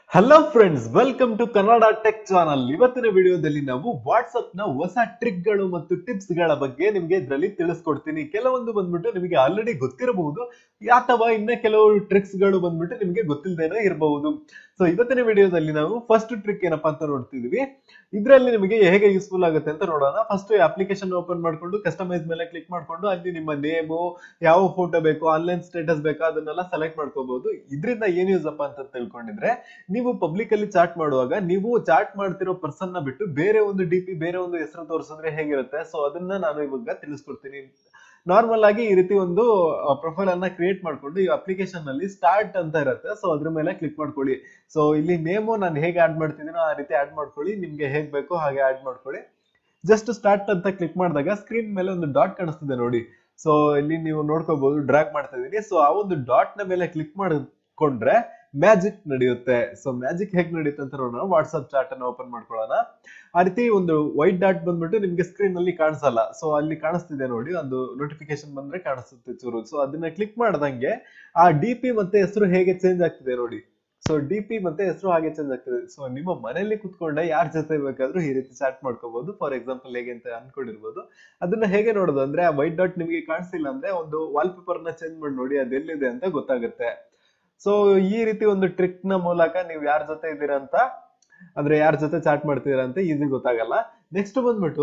Hello friends welcome to Kannada tech channel ಇವತ್ತಿನ ವಿಡಿಯೋದಲ್ಲಿ ನಾವು ವಾಟ್ಸ್ಆಪ್ ನ ಹೊಸ ಟ್ರಿಕ್ ಗಳು ಮತ್ತು ಟಿಪ್ಸ್ ಗಳ ಬಗ್ಗೆ ನಿಮ್ಗೆ ಇದರಲ್ಲಿ ತಿಳಿಸ್ಕೊಡ್ತೀನಿ ಕೆಲವೊಂದು ಬಂದ್ಬಿಟ್ಟು ನಿಮಗೆ ಆಲ್ರೆಡಿ ಗೊತ್ತಿರಬಹುದು ಅಥವಾ ಇನ್ನ ಕೆಲವು ಟ್ರಿಕ್ಸ್ ಗಳು ಬಂದ್ಬಿಟ್ಟು ನಿಮಗೆ ಗೊತ್ತಿಲ್ಲದೇನೆ ಇರಬಹುದು ಸೊ ಇವತ್ತಿನ ವಿಡಿಯೋದಲ್ಲಿ ನಾವು ಫಸ್ಟ್ ಟ್ರಿಕ್ ಏನಪ್ಪಾ ಅಂತ ನೋಡ್ತಿದೀವಿ ಇದರಲ್ಲಿ ನಿಮಗೆ ಹೇಗೆ ಯೂಸ್ಫುಲ್ ಆಗುತ್ತೆ ಅಂತ ನೋಡೋಣ ಫಸ್ಟ್ ಅಪ್ಲಿಕೇಶನ್ ಓಪನ್ ಮಾಡ್ಕೊಂಡು ಕಸ್ಟಮೈಸ್ ಮೇಲೆ ಕ್ಲಿಕ್ ಮಾಡ್ಕೊಂಡು ಅಲ್ಲಿ ನಿಮ್ಮ ನೇಮು ಯಾವ ಫೋಟೋ ಬೇಕು ಆನ್ಲೈನ್ ಸ್ಟೇಟಸ್ ಬೇಕಾ ಅದನ್ನೆಲ್ಲ ಸೆಲೆಕ್ಟ್ ಮಾಡ್ಕೋಬಹುದು ಇದರಿಂದ ಏನ್ ಯೂಸ್ ಅಪ್ಪ ಅಂತ ತಿಳ್ಕೊಂಡಿದ್ರೆ ನೀವು ಪಬ್ಲಿಕ್ ಅಲ್ಲಿ ಚಾಟ್ ಮಾಡುವಾಗ ನೀವು ಚಾಟ್ ಮಾಡ್ತಿರೋ ಪರ್ಸನ್ ನ ಬಿಟ್ಟು ಬೇರೆ ಒಂದು ಡಿ ಪಿ ಬೇರೆ ಒಂದು ಹೆಸರು ತೋರಿಸಿದ್ರೆ ಹೇಗಿರುತ್ತೆ ಸೊ ಅದನ್ನ ನಾನು ಇವಾಗ ತಿಳಿಸ್ಕೊಡ್ತೀನಿ ನಾರ್ಮಲ್ ಆಗಿ ಈ ರೀತಿ ಒಂದು ಪ್ರೊಫೈಲ್ ಅನ್ನ ಕ್ರಿಯೇಟ್ ಮಾಡ್ಕೊಂಡು ಈ ಅಪ್ಲಿಕೇಶನ್ ಅಲ್ಲಿ ಸ್ಟಾರ್ಟ್ ಅಂತ ಇರುತ್ತೆ ಸೊ ಅದ್ರ ಮೇಲೆ ಕ್ಲಿಕ್ ಮಾಡ್ಕೊಳ್ಳಿ ಸೊ ಇಲ್ಲಿ ನೇಮು ನಾನು ಹೇಗೆ ಆಡ್ ಮಾಡ್ತಿದ್ದೀನೋ ಆ ರೀತಿ ಆಡ್ ಮಾಡ್ಕೊಳ್ಳಿ ನಿಮ್ಗೆ ಹೇಗ್ ಬೇಕೋ ಹಾಗೆ ಆಡ್ ಮಾಡ್ಕೊಳ್ಳಿ ಜಸ್ಟ್ ಸ್ಟಾರ್ಟ್ ಅಂತ ಕ್ಲಿಕ್ ಮಾಡಿದಾಗ ಸ್ಕ್ರೀನ್ ಮೇಲೆ ಒಂದು ಡಾಟ್ ಕಾಣಿಸ್ತಿದೆ ನೋಡಿ ಸೊ ಇಲ್ಲಿ ನೀವು ನೋಡ್ಕೋಬಹುದು ಡ್ರಾಗ್ ಮಾಡ್ತಾ ಇದೀನಿ ಸೊ ಆ ಒಂದು ಡಾಟ್ ನ ಮೇಲೆ ಕ್ಲಿಕ್ ಮಾಡಿಕೊಂಡ್ರೆ ಮ್ಯಾಜಿಕ್ ನಡೆಯುತ್ತೆ ಸೊ ಮ್ಯಾಜಿಕ್ ಹೇಗ್ ನಡೆಯುತ್ತೆ ಅಂತ ನೋಡೋಣ ವಾಟ್ಸ್ಆಪ್ ಚಾಟ್ ಅನ್ನ ಓಪನ್ ಮಾಡ್ಕೊಳ್ಳೋಣ ಆ ರೀತಿ ಒಂದು ವೈಟ್ ಡಾಟ್ ಬಂದ್ಬಿಟ್ಟು ನಿಮ್ಗೆ ಸ್ಕ್ರೀನ್ ಅಲ್ಲಿ ಕಾಣಿಸಲ್ಲ ಸೊ ಅಲ್ಲಿ ಕಾಣಿಸ್ತಿದೆ ನೋಡಿ ಒಂದು ನೋಟಿಫಿಕೇಶನ್ ಬಂದ್ರೆ ಕಾಣಿಸುತ್ತೆ ಚೂರು ಸೊ ಅದನ್ನ ಕ್ಲಿಕ್ ಮಾಡ್ದಂಗೆ ಆ ಡಿ ಪಿ ಮತ್ತೆ ಹೆಸರು ಹೇಗೆ ಚೇಂಜ್ ಆಗ್ತಿದೆ ನೋಡಿ ಸೊ ಡಿ ಪಿ ಮತ್ತೆ ಹೆಸರು ಹಾಗೆ ಚೇಂಜ್ ಆಗ್ತದೆ ಸೊ ನಿಮ್ಮ ಮನೆಯಲ್ಲಿ ಕುತ್ಕೊಂಡೆ ಯಾರ ಜೊತೆ ಬೇಕಾದ್ರೂ ಈ ರೀತಿ ಚಾಟ್ ಮಾಡ್ಕೋಬಹುದು ಫಾರ್ ಎಕ್ಸಾಂಪಲ್ ಹೇಗೆ ಅಂತ ಅನ್ಕೊಂಡಿರ್ಬೋದು ಅದನ್ನ ಹೇಗೆ ನೋಡೋದು ಅಂದ್ರೆ ಆ ವೈಟ್ ಡಾಟ್ ನಿಮಗೆ ಕಾಣಿಸಿಲ್ಲ ಅಂದ್ರೆ ಒಂದು ವಾಲ್ ಪೇಪರ್ ನ ಚೇಂಜ್ ಮಾಡಿ ನೋಡಿ ಅದೆಲ್ಲಿದೆ ಅಂತ ಗೊತ್ತಾಗುತ್ತೆ ಸೊ ಈ ರೀತಿ ಒಂದು ಟ್ರಿಕ್ ನ ಮೂಲಕ ನೀವು ಯಾರ ಜೊತೆ ಇದ್ದೀರಾ ಅಂತ ಅಂದ್ರೆ ಯಾರ ಜೊತೆ ಚಾಟ್ ಮಾಡ್ತೀರಾ ಅಂತ ಈಸಿ ಗೊತ್ತಾಗಲ್ಲ ನೆಕ್ಸ್ಟ್ ಬಂದ್ಬಿಟ್ಟು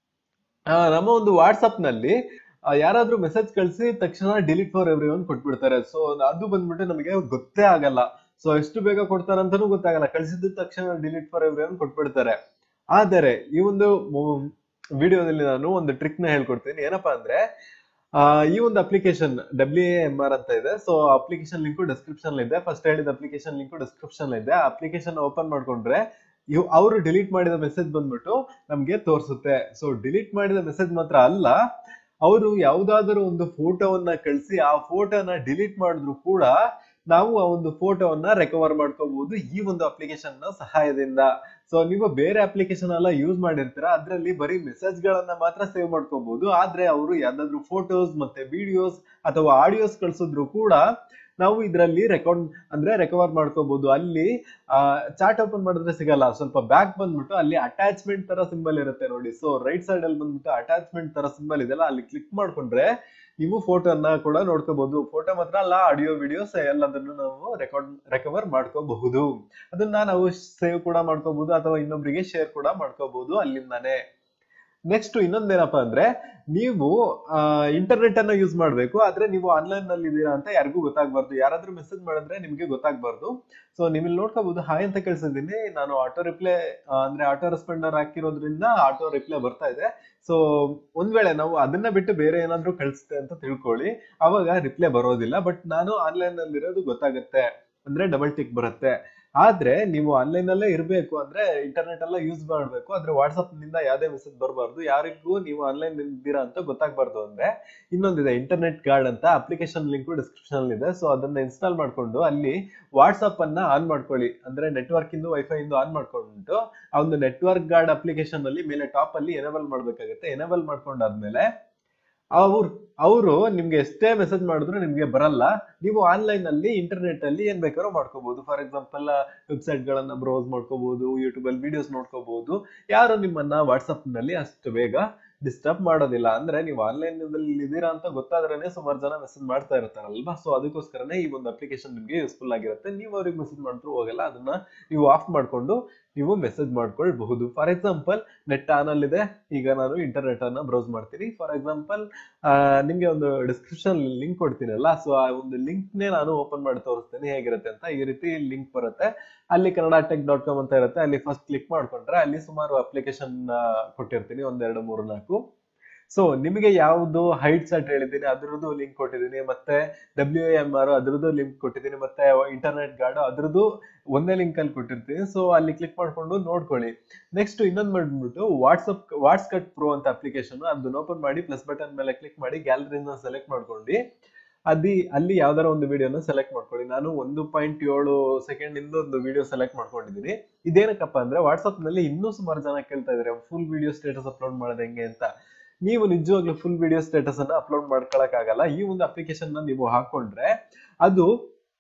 ಆ, ನಮ್ಮ ಒಂದು ವಾಟ್ಸಪ್ ನಲ್ಲಿ ಆ, ಯಾರಾದ್ರೂ ಮೆಸೇಜ್ ಕಳಿಸಿ ತಕ್ಷಣ ಡಿಲೀಟ್ ಫಾರ್ ಎವ್ರಿ ಒನ್ ಕೊಟ್ಬಿಡ್ತಾರೆ ಸೊ ಅದು ಬಂದ್ಬಿಟ್ಟು ನಮಗೆ ಗೊತ್ತೇ ಆಗಲ್ಲ ಸೊ ಎಷ್ಟು ಬೇಗ ಕೊಡ್ತಾರೆ ಅಂತಾನೂ ಗೊತ್ತಾಗಲ್ಲ ಕಳಿಸಿದ ತಕ್ಷಣ ಡಿಲೀಟ್ ಫಾರ್ ಎವ್ರಿ ಒನ್ ಕೊಟ್ಬಿಡ್ತಾರೆ ಆದರೆ ಈ ಒಂದು ವಿಡಿಯೋದಲ್ಲಿ ನಾನು ಒಂದು ಟ್ರಿಕ್ ನ ಹೇಳ್ಕೊಡ್ತೀನಿ ಏನಪ್ಪಾ ಅಂದ್ರೆ ಆ, ಈ ಒಂದು ಅಪ್ಲಿಕೇಶನ್ ಡಬ್ಲ್ಯೂ ಎಂ ಆರ್ ಅಂತ ಇದೆ ಸೊ ಅಪ್ಲಿಕೇಶನ್ ಲಿಂಕು ಡಿಸ್ಕ್ರಿಪ್ಷನ್ ಇದೆ ಫಸ್ಟ್ ಹೇಳಿದ ಅಪ್ಲಿಕೇಶನ್ ಲಿಂಕು ಡಿಸ್ಕ್ರಿಪ್ಷನ್ ಇದೆ ಅಪ್ಲಿಕೇಶನ್ ಓಪನ್ ಮಾಡ್ಕೊಂಡ್ರೆ ಇವ್ ಅವರು ಡಿಲೀಟ್ ಮಾಡಿದ ಮೆಸೇಜ್ ಬಂದ್ಬಿಟ್ಟು ನಮ್ಗೆ ತೋರಿಸುತ್ತೆ ಸೊ ಡಿಲೀಟ್ ಮಾಡಿದ ಮೆಸೇಜ್ ಮಾತ್ರ ಅಲ್ಲ ಅವರು ಯಾವ್ದಾದ್ರು ಒಂದು ಫೋಟೋವನ್ನ ಕಳಿಸಿ ಆ ಫೋಟೋನ ಡಿಲೀಟ್ ಮಾಡಿದ್ರು ಕೂಡ ನಾವು ಆ ಒಂದು ಫೋಟೋವನ್ನ ರೆಕವರ್ ಮಾಡ್ಕೋಬಹುದು ಈ ಒಂದು ಅಪ್ಲಿಕೇಶನ್ ನ ಸಹಾಯದಿಂದ ಸೊ ನೀವು ಬೇರೆ ಅಪ್ಲಿಕೇಶನ್ ಎಲ್ಲ ಯೂಸ್ ಮಾಡಿರ್ತೀರಾ ಅದ್ರಲ್ಲಿ ಬರೀ ಮೆಸೇಜ್ ಗಳನ್ನ ಮಾತ್ರ ಸೇವ್ ಮಾಡ್ಕೋಬಹುದು ಆದ್ರೆ ಅವರು ಯಾವ್ದಾದ್ರು ಫೋಟೋಸ್ ಮತ್ತೆ ವಿಡಿಯೋಸ್ ಅಥವಾ ಆಡಿಯೋಸ್ ಕಳ್ಸಿದ್ರು ಕೂಡ ನಾವು ಇದರಲ್ಲಿ ರೆಕಾರ್ಡ್ ಅಂದ್ರೆ ರೆಕವರ್ ಮಾಡ್ಕೋಬಹುದು ಅಲ್ಲಿ ಚಾಟ್ ಓಪನ್ ಮಾಡಿದ್ರೆ ಸಿಗಲ್ಲ ಸ್ವಲ್ಪ ಬ್ಯಾಕ್ ಬಂದ್ಬಿಟ್ಟು ಅಲ್ಲಿ ಅಟ್ಯಾಚ್ಮೆಂಟ್ ತರ ಸಿಂಬಲ್ ಇರುತ್ತೆ ನೋಡಿ ಸೊ ರೈಟ್ ಸೈಡ್ ಅಲ್ಲಿ ಬಂದ್ಬಿಟ್ಟು ಅಟ್ಯಾಚ್ಮೆಂಟ್ ತರ ಸಿಂಬಲ್ ಇದೆಲ್ಲ ಅಲ್ಲಿ ಕ್ಲಿಕ್ ಮಾಡ್ಕೊಂಡ್ರೆ ನೀವು ಫೋಟೋನ ಕೂಡ ನೋಡ್ಕೋಬಹುದು ಫೋಟೋ ಮಾತ್ರ ಅಲ್ಲ ಆಡಿಯೋ ವಿಡಿಯೋಸ್ ಎಲ್ಲದನ್ನು ನಾವು ರೆಕಾರ್ಡ್ ರೆಕವರ್ ಮಾಡ್ಕೋಬಹುದು ಅದನ್ನ ನಾವು ಸೇವ್ ಕೂಡ ಮಾಡ್ಕೋಬಹುದು ಅಥವಾ ಇನ್ನೊಬ್ರಿಗೆ ಶೇರ್ ಕೂಡ ಮಾಡ್ಕೋಬಹುದು ಅಲ್ಲಿಂದಾನೆ ನೆಕ್ಸ್ಟ್ ಇನ್ನೊಂದೇನಪ್ಪ ಅಂದ್ರೆ ನೀವು ಇಂಟರ್ನೆಟ್ ಅನ್ನ ಯೂಸ್ ಮಾಡ್ಬೇಕು ಆದ್ರೆ ನೀವು ಆನ್ಲೈನ್ ನಲ್ಲಿ ಇದ್ದೀರಾ ಅಂತ ಯಾರಿಗೂ ಗೊತ್ತಾಗ್ಬಾರ್ದು ಯಾರಾದ್ರೂ ಮೆಸೇಜ್ ಮಾಡಿದ್ರೆ ನಿಮ್ಗೆ ಗೊತ್ತಾಗ್ಬಾರ್ದು ಸೊ ನೀವು ಇಲ್ಲಿ ನೋಡ್ಕೋಬಹುದು ಹಾಯ್ ಅಂತ ಕಳ್ಸಿದ್ದೀನಿ ನಾನು ಆಟೋ ರಿಪ್ಲೈ ಅಂದ್ರೆ ಆಟೋ ರೆಸ್ಪಾಂಡರ್ ಹಾಕಿರೋದ್ರಿಂದ ಆಟೋ ರಿಪ್ಲೈ ಬರ್ತಾ ಇದೆ ಸೊ ಒಂದ್ ವೇಳೆ ನಾವು ಅದನ್ನ ಬಿಟ್ಟು ಬೇರೆ ಏನಾದ್ರೂ ಕಳಿಸುತ್ತೆ ಅಂತ ತಿಳ್ಕೊಳ್ಳಿ ಅವಾಗ ರಿಪ್ಲೈ ಬರೋದಿಲ್ಲ ಬಟ್ ನಾನು ಆನ್ಲೈನ್ ನಲ್ಲಿ ಇರೋದು ಗೊತ್ತಾಗುತ್ತೆ ಅಂದ್ರೆ ಡಬಲ್ ಟಿಕ್ ಬರುತ್ತೆ ಆದ್ರೆ ನೀವು ಆನ್ಲೈನ್ ಅಲ್ಲೇ ಇರಬೇಕು ಅಂದ್ರೆ ಇಂಟರ್ನೆಟ್ ಎಲ್ಲ ಯೂಸ್ ಮಾಡಬೇಕು ಆದ್ರೆ ವಾಟ್ಸ್ಆಪ್ ನಿಂದ ಯಾವ್ದೇ ಮೆಸೇಜ್ ಬರಬಾರ್ದು ಯಾರಿಗೂ ನೀವು ಆನ್ಲೈನ್ ಇದ್ದೀರಾ ಅಂತ ಗೊತ್ತಾಗ್ಬಾರ್ದು ಅಂದ್ರೆ ಇನ್ನೊಂದಿದೆ ಇಂಟರ್ನೆಟ್ ಗಾರ್ಡ್ ಅಂತ ಅಪ್ಲಿಕೇಶನ್ ಲಿಂಕ್ ಡಿಸ್ಕ್ರಿಪ್ಷನ್ ಇದೆ ಸೊ ಅದನ್ನ ಇನ್ಸ್ಟಾಲ್ ಮಾಡ್ಕೊಂಡು ಅಲ್ಲಿ ವಾಟ್ಸ್ಆಪ್ ಅನ್ನ ಆನ್ ಮಾಡ್ಕೊಳ್ಳಿ ಅಂದ್ರೆ ನೆಟ್ವರ್ಕ್ ಇಂದು ವೈಫೈ ಇಂದು ಆನ್ ಮಾಡ್ಕೊಂಡು ಆ ಒಂದು ನೆಟ್ವರ್ಕ್ ಗಾರ್ಡ್ ಅಪ್ಲಿಕೇಶನ್ ಅಲ್ಲಿ ಮೇಲೆ ಟಾಪ್ ಅಲ್ಲಿ ಎನೇಬಲ್ ಮಾಡ್ಬೇಕಾಗುತ್ತೆ ಎನೇಬಲ್ ಮಾಡ್ಕೊಂಡಾದ್ಮೇಲೆ ಅವ್ರು ಅವರು ನಿಮ್ಗೆ ಎಷ್ಟೇ ಮೆಸೇಜ್ ಮಾಡಿದ್ರು ನಿಮ್ಗೆ ಬರಲ್ಲ ನೀವು ಆನ್ಲೈನ್ ಅಲ್ಲಿ ಇಂಟರ್ನೆಟ್ ಅಲ್ಲಿ ಏನ್ ಬೇಕಾದ್ರೂ ಮಾಡ್ಕೋಬಹುದು ಫಾರ್ ಎಕ್ಸಾಂಪಲ್ ವೆಬ್ಸೈಟ್ ಗಳನ್ನ ಬ್ರೌಸ್ ಮಾಡ್ಕೋಬಹುದು ಯೂಟ್ಯೂಬ್ ಅಲ್ಲಿ ವಿಡಿಯೋಸ್ ನೋಡ್ಕೋಬಹುದು ಯಾರು ನಿಮ್ಮನ್ನ ವಾಟ್ಸ್ಆಪ್ ನಲ್ಲಿ ಅಷ್ಟು ಬೇಗ ಡಿಸ್ಟರ್ಬ್ ಮಾಡೋದಿಲ್ಲ ಅಂದ್ರೆ ನೀವು ಆನ್ಲೈನ್ ಇದ್ದೀರಾ ಅಂತ ಗೊತ್ತಾದ್ರೇನೆ ಸುಮಾರು ಜನ ಮೆಸೇಜ್ ಮಾಡ್ತಾ ಇರ್ತಾರಲ್ವಾ ಸೊ ಅದಕ್ಕೋಸ್ಕರನೇ ಈ ಒಂದು ಅಪ್ಲಿಕೇಶನ್ ನಿಮ್ಗೆ ಯೂಸ್ಫುಲ್ ಆಗಿರುತ್ತೆ ನೀವು ಅವ್ರಿಗೆ ಮೆಸೇಜ್ ಮಾಡಿದ್ರು ಹೋಗಲ್ಲ ಅದನ್ನ ನೀವು ಆಫ್ ಮಾಡ್ಕೊಂಡು ನೀವು ಮೆಸೇಜ್ ಮಾಡ್ಕೊಳ್ಬಹುದು ಫಾರ್ ಎಕ್ಸಾಂಪಲ್ ನೆಟ್ ಆನ್ ಅಲ್ಲಿದೆ ಈಗ ನಾನು ಇಂಟರ್ನೆಟ್ ಅನ್ನ ಬ್ರೌಸ್ ಮಾಡ್ತೀನಿ ಫಾರ್ ಎಕ್ಸಾಂಪಲ್ ನಿಮ್ಗೆ ಒಂದು ಡಿಸ್ಕ್ರಿಪ್ಷನ್ ಲಿಂಕ್ ಕೊಡ್ತೀನಲ್ಲ ಸೊ ಆ ಒಂದು ಲಿಂಕ್ ನೇ ನಾನು ಓಪನ್ ಮಾಡಿ ತೋರಿಸ್ತೀನಿ ಹೇಗಿರುತ್ತೆ ಅಂತ ಈ ರೀತಿ ಲಿಂಕ್ ಬರುತ್ತೆ ಅಲ್ಲಿ ಕನ್ನಡ ಟೆಕ್ ಡಾಟ್ ಕಾಮ್ ಅಂತ ಇರುತ್ತೆ ಅಲ್ಲಿ ಫಸ್ಟ್ ಕ್ಲಿಕ್ ಮಾಡ್ಕೊಂಡ್ರೆ ಅಲ್ಲಿ ಸುಮಾರು ಅಪ್ಲಿಕೇಶನ್ ಕೊಟ್ಟಿರ್ತೀನಿ ಒಂದೆರಡು ಮೂರು ನಾಲ್ಕು ಸೊ ನಿಮಗೆ ಯಾವ್ದು ಹೈಟ್ ಸೆಟ್ ಹೇಳಿದ್ದೀನಿ ಅದ್ರದ್ದು ಲಿಂಕ್ ಕೊಟ್ಟಿದ್ದೀನಿ ಮತ್ತೆ ಡಬ್ಲ್ಯೂ ಎಂ ಆರ್ ಅದ್ರದ್ದು ಲಿಂಕ್ ಕೊಟ್ಟಿದ್ದೀನಿ ಮತ್ತೆ ಇಂಟರ್ನೆಟ್ ಗಾರ್ಡ್ ಅದ್ರದ್ದು ಒಂದೇ ಲಿಂಕ್ ಅಲ್ಲಿ ಕೊಟ್ಟಿರ್ತೀನಿ ಸೊ ಅಲ್ಲಿ ಕ್ಲಿಕ್ ಮಾಡ್ಕೊಂಡು ನೋಡ್ಕೊಳ್ಳಿ ನೆಕ್ಸ್ಟ್ ಇನ್ನೊಂದು ಮಾಡ್ಬಿಟ್ಟು ವಾಟ್ಸಪ್ ವಾಟ್ಸ್ ಕಟ್ ಪ್ರೋ ಅಂತ ಅಪ್ಲಿಕೇಶನ್ ಅದನ್ನ ಓಪನ್ ಮಾಡಿ ಪ್ಲಸ್ ಬಟನ್ ಮೇಲೆ ಕ್ಲಿಕ್ ಮಾಡಿ ಗ್ಯಾಲರಿನ ಸೆಲೆಕ್ಟ್ ಮಾಡ್ಕೊಂಡು ಅದಿ ಅಲ್ಲಿ ಯಾವ್ದಾರ ಒಂದು ವಿಡಿಯೋನ ಸೆಲೆಕ್ಟ್ ಮಾಡ್ಕೊಳ್ಳಿ ನಾನು ಒಂದು ಪಾಯಿಂಟ್ ಏಳು ಸೆಕೆಂಡ್ ಇಂದ ಒಂದು ವಿಡಿಯೋ ಸೆಲೆಕ್ಟ್ ಮಾಡ್ಕೊಂಡಿದ್ದೀನಿ ಇದೇನಕ್ಕಪ್ಪ ಅಂದ್ರೆ ವಾಟ್ಸ್ಆಪ್ ನಲ್ಲಿ ಇನ್ನೂ ಸುಮಾರು ಜನ ಕೇಳ್ತಾ ಇದಾರೆ ಫುಲ್ ವಿಡಿಯೋ ಸ್ಟೇಟಸ್ ಅಪ್ಲೋಡ್ ಮಾಡೋದು ಹೆಂಗೆ ಅಂತ ನೀವು ನಿಜವಾಗ್ಲೂ ಫುಲ್ ವಿಡಿಯೋ ಸ್ಟೇಟಸ್ ಅನ್ನ ಅಪ್ಲೋಡ್ ಮಾಡ್ಕೊಳಕ್ ಆಗಲ್ಲ ಈ ಒಂದು ಅಪ್ಲಿಕೇಶನ್ ನ ನೀವು ಹಾಕೊಂಡ್ರೆ ಅದು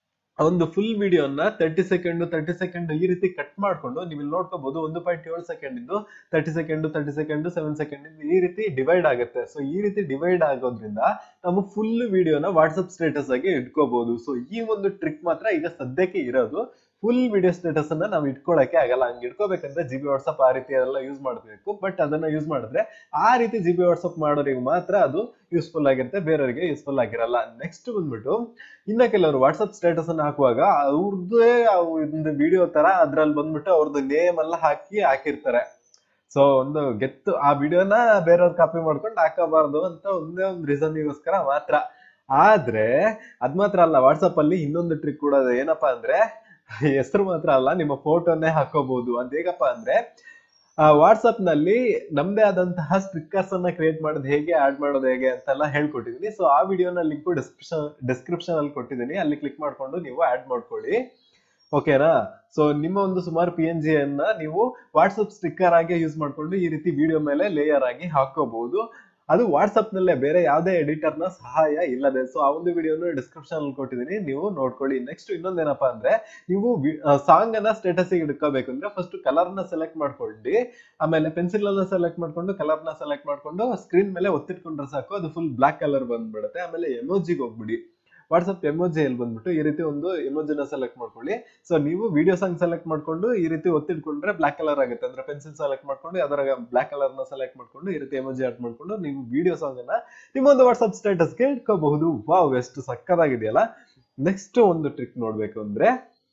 ಒಂದು ಫುಲ್ ವಿಡಿಯೋನ ತರ್ಟಿ ಸೆಕೆಂಡ್ ತರ್ಟಿ ಸೆಕೆಂಡ್ ಈ ರೀತಿ ಕಟ್ ಮಾಡ್ಕೊಂಡು ನೀವು ಇಲ್ಲಿ ನೋಡ್ಕೋಬಹುದು ಒಂದು ಪಾಯಿಂಟ್ ಏಳು ಸೆಕೆಂಡ್ ಇಂದು thirty second thirty second seven second ಈ ರೀತಿ ಡಿವೈಡ್ ಆಗುತ್ತೆ ಸೊ ಈ ರೀತಿ ಡಿವೈಡ್ ಆಗೋದ್ರಿಂದ ನಾವು ಫುಲ್ ವಿಡಿಯೋನ ವಾಟ್ಸಪ್ ಸ್ಟೇಟಸ್ ಆಗಿ ಇಟ್ಕೋಬಹುದು ಸೊ ಈ ಒಂದು ಟ್ರಿಕ್ ಮಾತ್ರ ಈಗ ಸದ್ಯಕ್ಕೆ ಇರೋದು ಫುಲ್ ವಿಡಿಯೋ ಸ್ಟೇಟಸ್ ಅನ್ನ ನಾವು ಇಟ್ಕೊಳಕ್ಕೆ ಆಗಲ್ಲ ಹಂಗೆ ಇಟ್ಕೋಬೇಕಂದ್ರೆ ಜಿ ಬಿ ವಾಟ್ಸಪ್ ಆ ರೀತಿ ಎಲ್ಲ ಯೂಸ್ ಮಾಡಬೇಕು ಬಟ್ ಅದನ್ನ ಯೂಸ್ ಮಾಡಿದ್ರೆ ಆ ರೀತಿ ಜಿ ಬಿ ವಾಟ್ಸಪ್ ಮಾಡೋರಿಗೆ ಮಾತ್ರ ಅದು ಯೂಸ್ಫುಲ್ ಆಗಿರುತ್ತೆ ಬೇರೆಯವರಿಗೆ ಯೂಸ್ಫುಲ್ ಆಗಿರಲ್ಲ ನೆಕ್ಸ್ಟ್ ಬಂದ್ಬಿಟ್ಟು ಇನ್ನ ಕೆಲವರು ವಾಟ್ಸಪ್ ಸ್ಟೇಟಸ್ ಅನ್ನ ಹಾಕುವಾಗ ಅವ್ರದ್ದೇ ಒಂದು ವಿಡಿಯೋ ತರ ಅದ್ರಲ್ಲಿ ಬಂದ್ಬಿಟ್ಟು ಅವ್ರದ್ದು ನೇಮ್ ಎಲ್ಲ ಹಾಕಿ ಹಾಕಿರ್ತಾರೆ ಸೊ ಒಂದು ಗೆತ್ತು ಆ ವಿಡಿಯೋನ ಬೇರೆಯವ್ರು ಕಾಪಿ ಮಾಡ್ಕೊಂಡು ಹಾಕಬಾರ್ದು ಅಂತ ಒಂದೇ ಒಂದು ರೀಸನ್ಗೋಸ್ಕರ ಮಾತ್ರ ಆದ್ರೆ ಅದ್ ಮಾತ್ರ ಅಲ್ಲ ವಾಟ್ಸಪ್ ಅಲ್ಲಿ ಇನ್ನೊಂದು ಟ್ರಿಕ್ ಕೂಡ ಇದೆ. ಏನಪ್ಪಾ ಅಂದ್ರೆ ಹೆಸರು ಮಾತ್ರ ಅಲ್ಲ ನಿಮ್ಮ ಫೋಟೋನೇ ಹಾಕೋಬಹುದು ಅದ್ ಹೇಗಪ್ಪ ಅಂದ್ರೆ ವಾಟ್ಸಪ್ ನಲ್ಲಿ ನಮ್ದೇ ಆದಂತಹ ಸ್ಟಿಕ್ಕರ್ಸ್ ಅನ್ನ ಕ್ರಿಯೇಟ್ ಮಾಡೋದು ಹೇಗೆ ಆಡ್ ಮಾಡೋದು ಹೇಗೆ ಅಂತೆಲ್ಲ ಹೇಳ್ಕೊಟ್ಟಿದೀನಿ ಸೊ ಆ ವಿಡಿಯೋನ ಲಿಂಕ್ ಡಿಸ್ಕ್ರಿಪ್ಷನ್ ಡಿಸ್ಕ್ರಿಪ್ಷನ್ ಅಲ್ಲಿ ಕೊಟ್ಟಿದ್ದೀನಿ ಅಲ್ಲಿ ಕ್ಲಿಕ್ ಮಾಡ್ಕೊಂಡು ನೀವು ಆಡ್ ಮಾಡ್ಕೊಳ್ಳಿ ಓಕೆನಾ ಸೊ ನಿಮ್ಮ ಒಂದು ಸುಮಾರು ಪಿ ಎನ್ ಜಿ ಅನ್ನ ನೀವು ವಾಟ್ಸಪ್ ಸ್ಟಿಕ್ಕರ್ ಆಗಿ ಯೂಸ್ ಮಾಡ್ಕೊಂಡು ಈ ರೀತಿ ವಿಡಿಯೋ ಮೇಲೆ ಲೇಯರ್ ಆಗಿ ಹಾಕೋಬಹುದು ಅದು ವಾಟ್ಸಪ್ ನಲ್ಲೇ ಬೇರೆ ಯಾವುದೇ ಎಡಿಟರ್ ನ ಸಹಾಯ ಇಲ್ಲದೆ ಸೊ ಆ ಒಂದು ವಿಡಿಯೋನು ಡಿಸ್ಕ್ರಿಪ್ಷನ್ ಅಲ್ಲಿ ಕೊಟ್ಟಿದ್ದೀನಿ ನೀವು ನೋಡ್ಕೊಳ್ಳಿ ನೆಕ್ಸ್ಟ್ ಇನ್ನೊಂದೇನಪ್ಪಾ ಅಂದ್ರೆ ನೀವು ಸಾಂಗ್ ಅನ್ನ ಸ್ಟೇಟಸ್ ಇಡ್ಕೋಬೇಕು ಅಂದ್ರೆ ಫಸ್ಟ್ ಕಲರ್ ನ ಸೆಲೆಕ್ಟ್ ಮಾಡ್ಕೊಂಡು ಆಮೇಲೆ ಪೆನ್ಸಿಲ್ ಅನ್ನ ಸೆಲೆಕ್ಟ್ ಮಾಡ್ಕೊಂಡು ಕಲರ್ ನ ಸೆಲೆಕ್ಟ್ ಮಾಡ್ಕೊಂಡು ಸ್ಕ್ರೀನ್ ಮೇಲೆ ಒತ್ತಿಟ್ಕೊಂಡ್ರೆ ಸಾಕು ಅದು ಫುಲ್ ಬ್ಲಾಕ್ ಕಲರ್ ಬಂದ್ಬಿಡುತ್ತೆ ಆಮೇಲೆ ಎಮೋಜಿಗೆ ಹೋಗ್ಬಿಡಿ ವಾಟ್ಸಪ್ ಎಮೋಜಿ ಅಲ್ಲಿ ಬಂದ್ಬಿಟ್ಟು ಈ ರೀತಿ ಒಂದು ಎಮೋಜಿನ ಸೆಲೆಕ್ಟ್ ಮಾಡ್ಕೊಳ್ಳಿ ಸೊ ನೀವು ವಿಡಿಯೋ ಸಾಂಗ್ ಸೆಲೆಕ್ಟ್ ಮಾಡ್ಕೊಂಡು ಈ ರೀತಿ ಒತ್ತಿಟ್ಕೊಂಡ್ರೆ ಬ್ಲಾಕ್ ಕಲರ್ ಆಗುತ್ತೆ ಅಂದ್ರೆ ಪೆನ್ಸಿಲ್ ಸೆಲೆಕ್ಟ್ ಮಾಡ್ಕೊಂಡು ಅದರ ಬ್ಲಾಕ್ ಕಲರ್ ನ ಸೆಲೆಕ್ಟ್ ಮಾಡ್ಕೊಂಡು ಈ ರೀತಿ ಎಮೋಜಿ ಆಡ್ ಮಾಡ್ಕೊಂಡು ನೀವು ವಿಡಿಯೋ ಸಾಂಗ್ ಅನ್ನ ನಿಮ್ಮ ಒಂದು ವಾಟ್ಸಪ್ ಸ್ಟೇಟಸ್ಗೆ ಇಟ್ಕೋಬಹುದು ವಾವ್ ಎಷ್ಟು ಸಕ್ಕದಾಗಿದೆಯಲ್ಲ ನೆಕ್ಸ್ಟ್ ಒಂದು ಟ್ರಿಕ್ ನೋಡ್ಬೇಕು ಅಂದ್ರೆ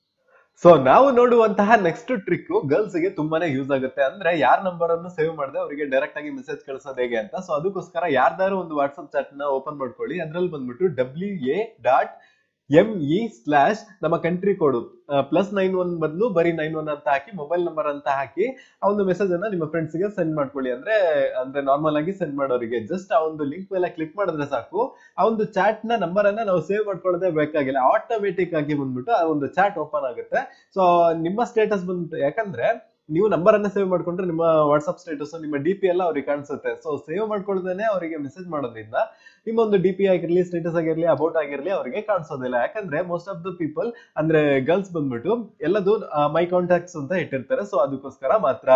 ಸೊ ನಾವು ನೋಡುವಂತಹ ನೆಕ್ಸ್ಟ್ ಟ್ರಿಕ್ ಗರ್ಲ್ಸ್ ಗೆ ತುಂಬಾನೇ ಯೂಸ್ ಆಗುತ್ತೆ ಅಂದ್ರೆ ಯಾರ ನಂಬರ್ ಅನ್ನು ಸೇವ್ ಮಾಡದೆ ಅವರಿಗೆ ಡೈರೆಕ್ಟ್ ಆಗಿ ಮೆಸೇಜ್ ಕಳಿಸೋದು ಹೇಗೆ ಅಂತ ಸೊ ಅದಕ್ಕೋಸ್ಕರ ಯಾರ್ದಾರು ಒಂದು ವಾಟ್ಸ್ಆಪ್ ಚಾಟ್ ನ ಓಪನ್ ಮಾಡ್ಕೊಳ್ಳಿ ಅದ್ರಲ್ಲಿ ಬಂದ್ಬಿಟ್ಟು W A dot M E slash ನಮ್ಮ country code plus nine one ಬದಲು ಬರೀ ನೈನ್ ಒನ್ ಅಂತ ಹಾಕಿ ಮೊಬೈಲ್ ನಂಬರ್ ಅಂತ ಹಾಕಿ ಆ ಒಂದು ಮೆಸೇಜ್ ಅನ್ನ ನಿಮ್ಮ ಫ್ರೆಂಡ್ಸ್ ಗೆ ಸೆಂಡ್ ಮಾಡ್ಕೊಳ್ಳಿ ಅಂದ್ರೆ ಅಂದ್ರೆ ನಾರ್ಮಲ್ ಆಗಿ ಸೆಂಡ್ ಮಾಡೋರಿಗೆ ಜಸ್ಟ್ ಆ ಒಂದು ಲಿಂಕ್ ಮೇಲೆ ಕ್ಲಿಕ್ ಮಾಡಿದ್ರೆ ಸಾಕು ಆ ಒಂದು ಚಾಟ್ ನ ನಂಬರ್ ಅನ್ನ ನಾವು ಸೇವ್ ಮಾಡ್ಕೊಳ್ಳೋದೇ ಬೇಕಾಗಿಲ್ಲ ಆಟೋಮೆಟಿಕ್ ಆಗಿ ಬಂದ್ಬಿಟ್ಟು ಆ ಒಂದು ಚಾಟ್ ಓಪನ್ ಆಗುತ್ತೆ ಸೊ ನಿಮ್ಮ ಸ್ಟೇಟಸ್ ಬಂದ್ಬಿಟ್ಟು ಯಾಕಂದ್ರೆ ನೀವು ನಂಬರ್ ಅನ್ನ ಸೇವ್ ಮಾಡ್ಕೊಂಡ್ರೆ ನಿಮ್ಮ ವಾಟ್ಸ್ಆಪ್ ಸ್ಟೇಟಸ್ ನಿಮ್ಮ ಡಿ ಪಿ ಎಲ್ಲ ಅವ್ರಿಗೆ ಕಾಣಿಸುತ್ತೆ ಸೊ ಸೇವ್ ಮಾಡ್ಕೊಳ್ದೇನೆ ಅವರಿಗೆ ಮೆಸೇಜ್ ಮಾಡೋದ್ರಿಂದ ನಿಮ್ಮ ಒಂದು ಡಿ ಪಿ ಆಗಿರ್ಲಿ ಸ್ಟೇಟಸ್ ಆಗಿರ್ಲಿ ಅಬೌಟ್ ಆಗಿರ್ಲಿ ಅವರಿಗೆ ಕಾಣಿಸೋದಿಲ್ಲ ಯಾಕಂದ್ರೆ ಮೋಸ್ಟ್ ಆಫ್ ದ ಪೀಪಲ್ ಅಂದ್ರೆ ಗರ್ಲ್ಸ್ ಬಂದ್ಬಿಟ್ಟು ಎಲ್ಲದು ಮೈ ಕಾಂಟ್ಯಾಕ್ಟ್ಸ್ ಅಂತ ಇಟ್ಟಿರ್ತಾರೆ ಸೊ ಅದಕ್ಕೋಸ್ಕರ ಮಾತ್ರ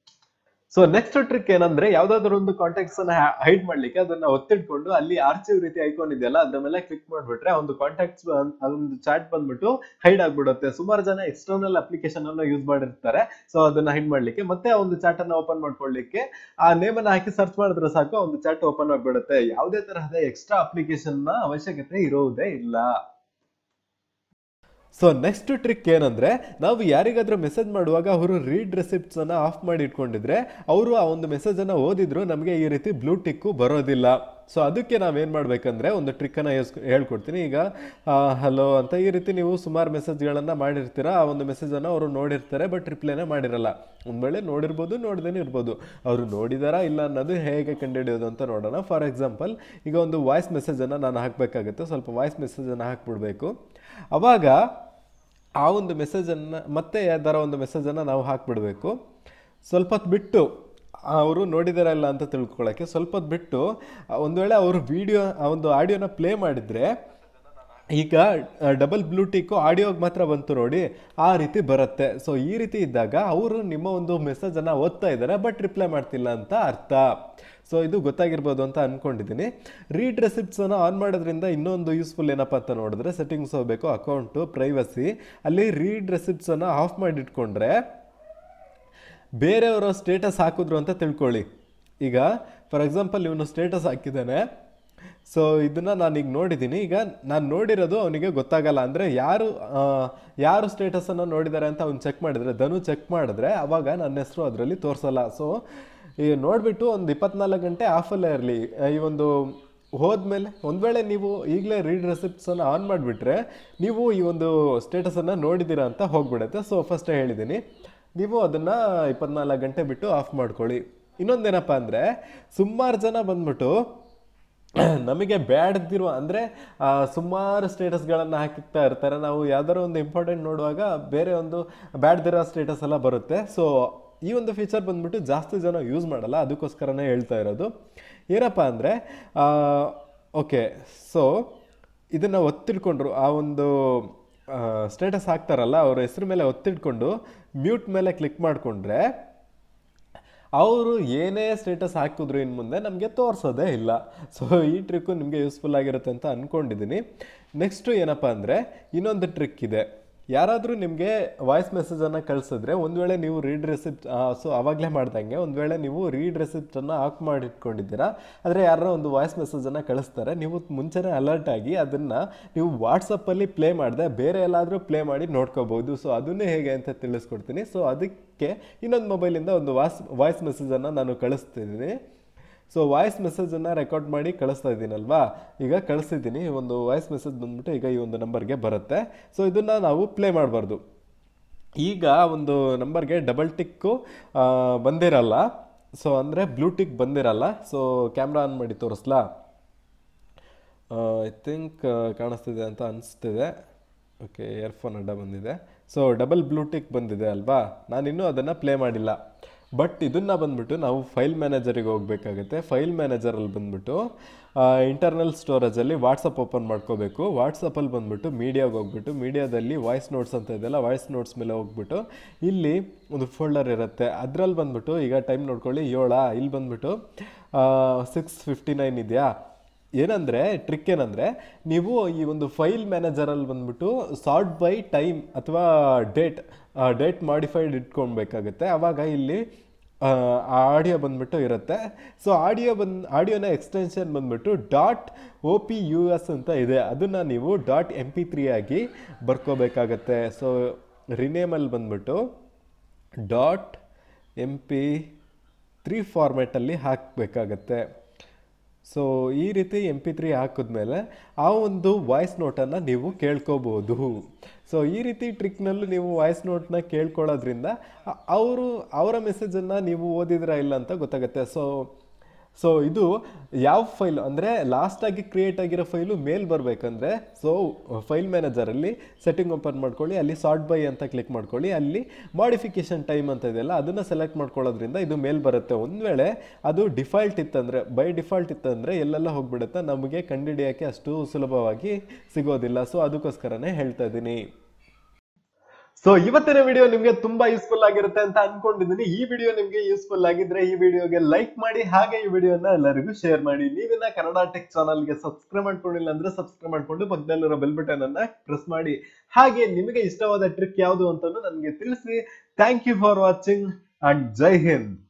ಸೊ ನೆಕ್ಸ್ಟ್ ಟ್ರಿಕ್ ಏನಂದ್ರೆ ಯಾವ್ದಾದ್ರು ಒಂದು ಕಾಂಟ್ಯಾಕ್ಟ್ಸ್ ಅನ್ನ ಹೈಡ್ ಮಾಡ್ಲಿಕ್ಕೆ ಅದನ್ನ ಒತ್ತಿಟ್ಕೊಂಡು ಅಲ್ಲಿ ಆರ್ಚಿವ್ ರೀತಿ ಐಕಾನ್ ಇದೆಯಲ್ಲ ಅದ್ರ ಮೇಲೆ ಕ್ಲಿಕ್ ಮಾಡ್ಬಿಟ್ರೆ ಒಂದು ಕಾಂಟ್ಯಾಕ್ಟ್ಸ್ ಅದೊಂದು ಚಾಟ್ ಬಂದ್ಬಿಟ್ಟು ಹೈಡ್ ಆಗ್ಬಿಡುತ್ತೆ ಸುಮಾರು ಜನ ಎಕ್ಸ್ಟರ್ನಲ್ ಅಪ್ಲಿಕೇಶನ್ ಅನ್ನ ಯೂಸ್ ಮಾಡಿರ್ತಾರೆ ಸೊ ಅದನ್ನ ಹೈಡ್ ಮಾಡ್ಲಿಕ್ಕೆ ಮತ್ತೆ ಆ ಒಂದು ಚಾಟ್ ಅನ್ನ ಓಪನ್ ಮಾಡ್ಕೊಳ್ಳಿಕ್ಕೆ ಆ ನೇಮ್ ಅನ್ನ ಹಾಕಿ ಸರ್ಚ್ ಮಾಡಿದ್ರೆ ಸಾಕು ಆ ಒಂದು ಚಾಟ್ ಓಪನ್ ಆಗ್ಬಿಡುತ್ತೆ ಯಾವುದೇ ತರಹದ ಎಕ್ಸ್ಟ್ರಾ ಅಪ್ಲಿಕೇಶನ್ ನ ಅವಶ್ಯಕತೆ ಇರುವುದೇ ಇಲ್ಲ ಸೊ ನೆಕ್ಸ್ಟ್ ಟ್ರಿಕ್ ಏನಂದ್ರೆ ನಾವು ಯಾರಿಗಾದ್ರೂ ಮೆಸೇಜ್ ಮಾಡುವಾಗ ಅವರು ರೀಡ್ ರೆಸಿಪ್ಟ್ಸ್ ಅನ್ನ ಆಫ್ ಮಾಡಿ ಇಟ್ಕೊಂಡಿದ್ರೆ ಅವರು ಆ ಒಂದು ಮೆಸೇಜ್ ಅನ್ನ ಓದಿದ್ರು ನಮಗೆ ಈ ರೀತಿ ಬ್ಲೂ ಟಿಕ್ಕು ಬರೋದಿಲ್ಲ ಸೊ ಅದಕ್ಕೆ ನಾವೇನ್ ಮಾಡ್ಬೇಕಂದ್ರೆ ಒಂದು ಟ್ರಿಕ್ ಅನ್ನ ಯೂಸ್ ಹೇಳ್ಕೊಡ್ತೀನಿ ಈಗ ಹಲೋ ಅಂತ ಈ ರೀತಿ ನೀವು ಸುಮಾರು ಮೆಸೇಜ್ಗಳನ್ನ ಮಾಡಿರ್ತೀರಾ ಆ ಒಂದು ಮೆಸೇಜ್ ಅನ್ನ ಅವರು ನೋಡಿರ್ತಾರೆ ಬಟ್ ರಿಪ್ಲೈನೇ ಮಾಡಿರಲ್ಲ ಒಂದ್ ವೇಳೆ ನೋಡಿರ್ಬೋದು ನೋಡ್ದೇನೆ ಇರ್ಬೋದು ಅವರು ನೋಡಿದಾರಾ ಇಲ್ಲ ಅನ್ನೋದು ಹೇಗೆ ಕಂಡುಹಿಡಿಯೋದು ಅಂತ ನೋಡೋಣ ಫಾರ್ ಎಕ್ಸಾಂಪಲ್ ಈಗ ಒಂದು ವಾಯ್ಸ್ ಮೆಸೇಜ್ ಅನ್ನ ನಾನು ಹಾಕಬೇಕಾಗುತ್ತೆ ಸ್ವಲ್ಪ ವಾಯ್ಸ್ ಮೆಸೇಜ್ ಅನ್ನ ಹಾಕ್ಬಿಡ್ಬೇಕು ಅವಾಗ ಆ ಒಂದು ಮೆಸೇಜನ್ನು ಮತ್ತೆ ಯಾವ್ದಾರ ಒಂದು ಮೆಸೇಜನ್ನು ನಾವು ಹಾಕ್ಬಿಡ್ಬೇಕು ಸ್ವಲ್ಪ ಹೊತ್ತು ಬಿಟ್ಟು ಅವರು ನೋಡಿದಾರ ಇಲ್ಲ ಅಂತ ತಿಳ್ಕೊಳ್ಳೋಕ್ಕೆ ಸ್ವಲ್ಪ ಹೊತ್ತು ಬಿಟ್ಟು ಒಂದು ವೇಳೆ ಅವರು ವಿಡಿಯೋ ಆ ಒಂದು ಆಡಿಯೋನ ಪ್ಲೇ ಮಾಡಿದರೆ ಈಗ ಡಬಲ್ ಬ್ಲೂಟಿಕ್ಕು ಆಡಿಯೋಗೆ ಮಾತ್ರ ಬಂತು ನೋಡಿ ಆ ರೀತಿ ಬರುತ್ತೆ ಸೊ ಈ ರೀತಿ ಇದ್ದಾಗ ಅವರು ನಿಮ್ಮ ಒಂದು ಮೆಸೇಜನ್ನು ಓದ್ತಾ ಇದ್ದಾರೆ ಬಟ್ ರಿಪ್ಲೈ ಮಾಡ್ತಿಲ್ಲ ಅಂತ ಅರ್ಥ ಸೊ ಇದು ಗೊತ್ತಾಗಿರ್ಬೋದು ಅಂತ ಅನ್ಕೊಂಡಿದ್ದೀನಿ ರೀಡ್ ರೆಸಿಪ್ಟ್ಸನ್ನು ಆನ್ ಮಾಡೋದ್ರಿಂದ ಇನ್ನೊಂದು ಯೂಸ್ಫುಲ್ ಏನಪ್ಪ ಅಂತ ನೋಡಿದ್ರೆ ಸೆಟ್ಟಿಂಗ್ಸ್ ಹೋಗಬೇಕು ಅಕೌಂಟು ಪ್ರೈವಸಿ ಅಲ್ಲಿ ರೀಡ್ ರೆಸಿಪ್ಟ್ಸನ್ನು ಆಫ್ ಮಾಡಿಟ್ಕೊಂಡ್ರೆ ಬೇರೆಯವರ ಸ್ಟೇಟಸ್ ಹಾಕಿದ್ರು ಅಂತ ತಿಳ್ಕೊಳ್ಳಿ ಈಗ ಫಾರ್ ಎಕ್ಸಾಂಪಲ್ ಇವನು ಸ್ಟೇಟಸ್ ಹಾಕಿದ್ದಾನೆ ಸೊ ಇದನ್ನ ನಾನು ಈಗ ನೋಡಿದ್ದೀನಿ ಈಗ ನಾನು ನೋಡಿರೋದು ಅವನಿಗೆ ಗೊತ್ತಾಗಲ್ಲ ಅಂದರೆ ಯಾರು ಆ, ಯಾರು ಸ್ಟೇಟಸನ್ನು ನೋಡಿದ್ದಾರೆ ಅಂತ ಅವ್ನು ಚೆಕ್ ಮಾಡಿದರೆ ಧನು ಚೆಕ್ ಮಾಡಿದ್ರೆ ಅವಾಗ ನನ್ನ ಹೆಸರು ಅದರಲ್ಲಿ ತೋರಿಸಲ್ಲ ಸೊ ಈ ನೋಡಿಬಿಟ್ಟು ಒಂದು ಇಪ್ಪತ್ನಾಲ್ಕು ಗಂಟೆ ಆಫಲ್ಲೇ ಇರಲಿ ಈ ಒಂದು ಹೋದ್ಮೇಲೆ ಒಂದು ವೇಳೆ ನೀವು ಈಗಲೇ ರೀಡ್ ರೆಸಿಪ್ಟ್ಸನ್ನು ಆನ್ ಮಾಡಿಬಿಟ್ರೆ ನೀವು ಈ ಒಂದು ಸ್ಟೇಟಸನ್ನು ನೋಡಿದ್ದೀರಾ ಅಂತ ಹೋಗ್ಬಿಡುತ್ತೆ ಸೊ ಫಸ್ಟೇ ಹೇಳಿದ್ದೀನಿ ನೀವು ಅದನ್ನು ಇಪ್ಪತ್ನಾಲ್ಕು ಗಂಟೆ ಬಿಟ್ಟು ಆಫ್ ಮಾಡ್ಕೊಳ್ಳಿ ಇನ್ನೊಂದೇನಪ್ಪ ಅಂದರೆ ಸುಮಾರು ಜನ ಬಂದ್ಬಿಟ್ಟು ನಮಗೆ ಬ್ಯಾಡ್ದಿರುವ ಅಂದರೆ ಸುಮಾರು ಸ್ಟೇಟಸ್ಗಳನ್ನು ಹಾಕಿರ್ತಾ ಇರ್ತಾರೆ ನಾವು ಯಾವ್ದಾರು ಒಂದು ಇಂಪಾರ್ಟೆಂಟ್ ನೋಡುವಾಗ ಬೇರೆ ಒಂದು ಬ್ಯಾಡ್ದಿರೋ ಸ್ಟೇಟಸ್ ಎಲ್ಲ ಬರುತ್ತೆ ಸೊ ಈ ಒಂದು ಫೀಚರ್ ಬಂದ್ಬಿಟ್ಟು ಜಾಸ್ತಿ ಜನ ಯೂಸ್ ಮಾಡಲ್ಲ ಅದಕ್ಕೋಸ್ಕರನೇ ಹೇಳ್ತಾ ಇರೋದು ಏನಪ್ಪ ಅಂದರೆ ಓಕೆ ಸೊ ಇದನ್ನು ಒತ್ತಿಡ್ಕೊಂಡ್ರು ಆ ಒಂದು ಸ್ಟೇಟಸ್ ಹಾಕ್ತಾರಲ್ಲ ಅವ್ರ ಹೆಸರು ಮೇಲೆ ಒತ್ತಿಟ್ಕೊಂಡು ಮ್ಯೂಟ್ ಮೇಲೆ ಕ್ಲಿಕ್ ಮಾಡಿಕೊಂಡ್ರೆ ಅವರು ಏನೇ ಸ್ಟೇಟಸ್ ಹಾಕಿದ್ರು ಇನ್ನು ಮುಂದೆ ನಮಗೆ ತೋರಿಸೋದೇ ಇಲ್ಲ ಸೊ ಈ ಟ್ರಿಕ್ಕು ನಿಮಗೆ ಯೂಸ್ಫುಲ್ ಆಗಿರುತ್ತೆ ಅಂತ ಅಂದ್ಕೊಂಡಿದ್ದೀನಿ ನೆಕ್ಸ್ಟು ಏನಪ್ಪ ಅಂದರೆ ಇನ್ನೊಂದು ಟ್ರಿಕ್ ಇದೆ ಯಾರಾದರೂ ನಿಮಗೆ ವಾಯ್ಸ್ ಮೆಸೇಜನ್ನು ಕಳಿಸಿದ್ರೆ ಒಂದು ವೇಳೆ ನೀವು ರೀಡ್ ರೆಸಿಪ್ಟ್ ಸೊ ಆವಾಗಲೇ ಮಾಡ್ದಂಗೆ ಒಂದು ವೇಳೆ ನೀವು ರೀಡ್ ರೆಸಿಪ್ಟನ್ನು ಆಫ್ ಮಾಡಿಟ್ಕೊಂಡಿದ್ದೀರಾ ಆದರೆ ಯಾರೋ ಒಂದು ವಾಯ್ಸ್ ಮೆಸೇಜನ್ನು ಕಳಿಸ್ತಾರೆ ನೀವು ಮುಂಚೆನೇ ಅಲರ್ಟ್ ಆಗಿ ಅದನ್ನು ನೀವು ವಾಟ್ಸಪ್ಪಲ್ಲಿ ಪ್ಲೇ ಮಾಡಿದೆ ಬೇರೆ ಎಲ್ಲಾದರೂ ಪ್ಲೇ ಮಾಡಿ ನೋಡ್ಕೋಬೋದು ಸೊ ಅದನ್ನೇ ಹೇಗೆ ಅಂತ ತಿಳಿಸ್ಕೊಡ್ತೀನಿ ಸೊ ಅದಕ್ಕೆ ಇನ್ನೊಂದು ಮೊಬೈಲಿಂದ ಒಂದು ವಾಯ್ಸ್ ವಾಯ್ಸ್ ಮೆಸೇಜನ್ನು ನಾನು ಕಳಿಸ್ತಿದ್ದೀನಿ ಸೊ ವಾಯ್ಸ್ ಮೆಸೇಜನ್ನು ರೆಕಾರ್ಡ್ ಮಾಡಿ ಕಳಿಸ್ತಾ ಇದ್ದೀನಲ್ವಾ ಈಗ ಕಳಿಸ್ತಿದ್ದೀನಿ ಒಂದು ವಾಯ್ಸ್ ಮೆಸೇಜ್ ಬಂದ್ಬಿಟ್ಟು ಈಗ ಈ ಒಂದು ನಂಬರ್ಗೆ ಬರುತ್ತೆ ಸೊ ಇದನ್ನು ನಾವು ಪ್ಲೇ ಮಾಡಬಾರ್ದು ಈಗ ಒಂದು ನಂಬರ್ಗೆ ಡಬಲ್ ಟಿಕ್ಕು ಬಂದಿರಲ್ಲ ಸೊ ಅಂದರೆ ಬ್ಲೂ ಟಿಕ್ ಬಂದಿರಲ್ಲ ಸೊ ಕ್ಯಾಮ್ರಾ ಆನ್ ಮಾಡಿ ತೋರಿಸ್ಲಾ ಐ ಥಿಂಕ್ ಕಾಣಿಸ್ತಿದೆ ಅಂತ ಅನಿಸ್ತಿದೆ ಓಕೆ ಇಯರ್ಫೋನ್ ಅಡ್ಡ ಬಂದಿದೆ ಸೊ ಡಬಲ್ ಬ್ಲೂಟಿಕ್ ಬಂದಿದೆ ಅಲ್ವಾ ನಾನಿನ್ನೂ ಅದನ್ನು ಪ್ಲೇ ಮಾಡಿಲ್ಲ ಬಟ್ ಇದನ್ನು ಬಂದ್ಬಿಟ್ಟು ನಾವು ಫೈಲ್ ಮ್ಯಾನೇಜರಿಗೆ ಹೋಗಬೇಕಾಗುತ್ತೆ ಫೈಲ್ ಮ್ಯಾನೇಜರಲ್ಲಿ ಬಂದ್ಬಿಟ್ಟು ಇಂಟರ್ನಲ್ ಸ್ಟೋರೇಜಲ್ಲಿ ವಾಟ್ಸಪ್ ಓಪನ್ ಮಾಡ್ಕೋಬೇಕು ವಾಟ್ಸಪ್ಪಲ್ಲಿ ಬಂದ್ಬಿಟ್ಟು ಮೀಡಿಯಾಗೆ ಹೋಗ್ಬಿಟ್ಟು ಮೀಡಿಯಾದಲ್ಲಿ ವಾಯ್ಸ್ ನೋಟ್ಸ್ ಅಂತ ಇದೆಯಲ್ಲ ವಾಯ್ಸ್ ನೋಟ್ಸ್ ಮೇಲೆ ಹೋಗ್ಬಿಟ್ಟು ಇಲ್ಲಿ ಒಂದು ಫೋಲ್ಡರ್ ಇರುತ್ತೆ ಅದರಲ್ಲಿ ಬಂದ್ಬಿಟ್ಟು ಈಗ ಟೈಮ್ ನೋಡ್ಕೊಳ್ಳಿ ಏಳ ಇಲ್ಲಿ ಬಂದ್ಬಿಟ್ಟು ಸಿಕ್ಸ್ ಫಿಫ್ಟಿ ನೈನ್ ಇದೆಯಾ ಏನಂದರೆ ಟ್ರಿಕ್ ಏನಂದರೆ ನೀವು ಈ ಒಂದು ಫೈಲ್ ಮ್ಯಾನೇಜರಲ್ಲಿ ಬಂದ್ಬಿಟ್ಟು ಸಾರ್ಟ್ ಬೈ ಟೈಮ್ ಅಥವಾ ಡೇಟ್ ಡೇಟ್ ಮಾಡಿಫೈಡ್ ಇಟ್ಕೊಳ್ಬೇಕಾಗುತ್ತೆ ಆವಾಗ ಇಲ್ಲಿ ಆಡಿಯೋ ಬಂದ್ಬಿಟ್ಟು ಇರುತ್ತೆ ಸೊ ಆಡಿಯೋ ಬಂದು ಆಡಿಯೋನ ಎಕ್ಸ್ಟೆನ್ಷನ್ ಬಂದ್ಬಿಟ್ಟು dot O P U S ಅಂತ ಇದೆ ಅದನ್ನು ನೀವು ಡಾಟ್ ಎಮ್ ಪಿ ತ್ರೀ ಆಗಿ ಬರ್ಕೋಬೇಕಾಗತ್ತೆ ಸೊ ರಿನೇಮಲ್ಲಿ ಬಂದ್ಬಿಟ್ಟು ಡಾಟ್ ಎಮ್ ಪಿ ತ್ರೀ ಫಾರ್ಮ್ಯಾಟಲ್ಲಿ ಹಾಕಬೇಕಾಗತ್ತೆ ಸೊ ಈ ರೀತಿ ಎಮ್ ಪಿ ತ್ರೀ ಹಾಕಿದ್ಮೇಲೆ ಆ ಒಂದು ವಾಯ್ಸ್ ನೋಟನ್ನು ನೀವು ಕೇಳ್ಕೋಬೋದು ಸೊ ಈ ರೀತಿ ಟ್ರಿಕ್ನಲ್ಲೂ ನೀವು ವಾಯ್ಸ್ ನೋಟ್ನ ಕೇಳ್ಕೊಳ್ಳೋದ್ರಿಂದ ಅವರು ಅವರ ಮೆಸೇಜನ್ನು ನೀವು ಓದಿದ್ರಾ ಇಲ್ಲ ಅಂತ ಗೊತ್ತಾಗುತ್ತೆ ಸೊ ಸೊ ಇದು ಯಾವ ಫೈಲ್ ಅಂದರೆ ಲಾಸ್ಟಾಗಿ ಕ್ರಿಯೇಟ್ ಆಗಿರೋ ಫೈಲು ಮೇಲ್ ಬರಬೇಕಂದ್ರೆ ಸೊ ಫೈಲ್ ಮ್ಯಾನೇಜರಲ್ಲಿ ಸೆಟ್ಟಿಂಗ್ ಓಪನ್ ಮಾಡ್ಕೊಳ್ಳಿ ಅಲ್ಲಿ ಸಾರ್ಟ್ ಬೈ ಅಂತ ಕ್ಲಿಕ್ ಮಾಡ್ಕೊಳ್ಳಿ ಅಲ್ಲಿ ಮಾಡಿಫಿಕೇಷನ್ ಟೈಮ್ ಅಂತ ಇದೆಯಲ್ಲ ಅದನ್ನು ಸೆಲೆಕ್ಟ್ ಮಾಡ್ಕೊಳ್ಳೋದ್ರಿಂದ ಇದು ಮೇಲ್ ಬರುತ್ತೆ ಒಂದು ವೇಳೆ ಅದು ಡಿಫಾಲ್ಟ್ ಇತ್ತಂದರೆ ಬೈ ಡಿಫಾಲ್ಟ್ ಇತ್ತಂದರೆ ಎಲ್ಲೆಲ್ಲ ಹೋಗ್ಬಿಡುತ್ತೆ ನಮಗೆ ಕಂಡುಹಿಡಿಯೋಕ್ಕೆ ಅಷ್ಟು ಸುಲಭವಾಗಿ ಸಿಗೋದಿಲ್ಲ ಸೊ ಅದಕ್ಕೋಸ್ಕರನೇ ಹೇಳ್ತಾ ಇದ್ದೀನಿ ಸೊ ಇವತ್ತಿನ ವಿಡಿಯೋ ನಿಮ್ಗೆ ತುಂಬಾ ಯೂಸ್ಫುಲ್ ಆಗಿರುತ್ತೆ ಅಂತ ಅನ್ಕೊಂಡಿದ್ದೀನಿ ಈ ವಿಡಿಯೋ ನಿಮ್ಗೆ ಯೂಸ್ಫುಲ್ ಆಗಿದ್ರೆ ಈ ವಿಡಿಯೋಗೆ ಲೈಕ್ ಮಾಡಿ ಹಾಗೆ ಈ ವಿಡಿಯೋನ ಎಲ್ಲರಿಗೂ ಶೇರ್ ಮಾಡಿ ನೀವಿನ್ನ ಕನ್ನಡ ಟೆಕ್ ಚಾನಲ್ಗೆ ಸಬ್ಸ್ಕ್ರೈಬ್ ಮಾಡ್ಕೊಂಡಿಲ್ಲ ಅಂದ್ರೆ ಸಬ್ಸ್ಕ್ರೈಬ್ ಮಾಡ್ಕೊಂಡು ಪಕ್ಕದಲ್ಲಿರೋ ಬೆಲ್ ಬಟನ್ ಅನ್ನ ಪ್ರೆಸ್ ಮಾಡಿ ಹಾಗೆ ನಿಮಗೆ ಇಷ್ಟವಾದ ಟ್ರಿಕ್ ಯಾವುದು ಅಂತಾನು ನನಗೆ ತಿಳಿಸಿ thank you for watching and ಜೈ ಹಿಂದ್